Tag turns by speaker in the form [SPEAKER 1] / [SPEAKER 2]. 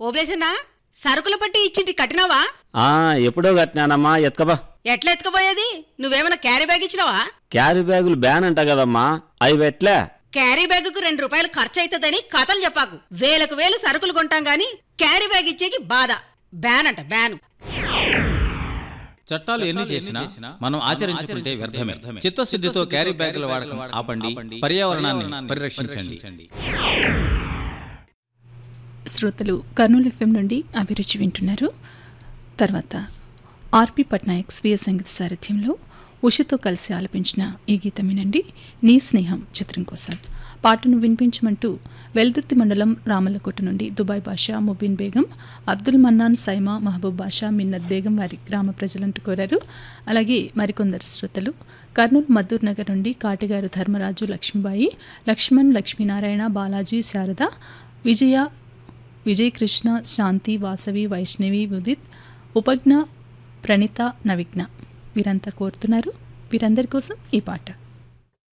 [SPEAKER 1] ఓబ్లేసన్నా సరుకుల పట్టి ఇచ్చింటి కట్టినావా
[SPEAKER 2] ఆ ఎప్పుడో కట్టినానమ్మా ఎత్కబా
[SPEAKER 1] ఎట్లా ఎత్తుకుపోయేది నువ్వేమైనా క్యారీ బ్యాగ్ ఇచ్చినావా
[SPEAKER 2] క్యారీ బ్యాగులు బ్యాన్ అంట కదమ్మా అవి పెట్లే
[SPEAKER 1] క్యారీ బ్యాగుకు రెండు రూపాయలు ఖర్చు అవుతుందని కథలు చెప్పాకు వేలకు వేలు సరుకులు కొంటాం గాని క్యారీ బ్యాగ్ ఇచ్చేకి బాధ బ్యాన్ అంట బ్యాన్
[SPEAKER 3] చట్టాలు ఎన్ని చేసినా మనం ఆచరించుకుంటే వ్యర్థమే చిత్తశుద్ధితో క్యారీ బ్యాగుల వాడకం ఆపండి పర్యావరణాన్ని పరిరక్షించండి
[SPEAKER 4] శ్రోతలు కర్నూలు ఎఫ్ఎం నుండి అభిరుచి వింటున్నారు తర్వాత ఆర్పి పట్నాయక్ స్వీయ సంగీత సారథ్యంలో ఉషతో కలిసి ఆలపించిన ఈ గీతం వినండి నీ స్నేహం చిత్రం కోసం పాటను వినిపించమంటూ వెల్దుర్తి మండలం రామలకోట నుండి దుబాయ్ బాషా ముబీన్ బేగం అబ్దుల్ మన్నాన్ సైమా మహబూబ్ బాషా మిన్నత్ బేగం వారి గ్రామ ప్రజలంటూ కోరారు అలాగే మరికొందరు శ్రోతలు కర్నూలు మద్దూర్ నగర్ నుండి కాటిగారు ధర్మరాజు లక్ష్మీబాయి లక్ష్మణ్ లక్ష్మీనారాయణ బాలాజీ శారద విజయ విజయ్ కృష్ణ శాంతి వాసవి వైష్ణవి ఉదిత్ ఉపజ్ఞ ప్రణిత నవిజ్ఞ వీరంతా కోరుతున్నారు వీరందరి కోసం ఈ పాట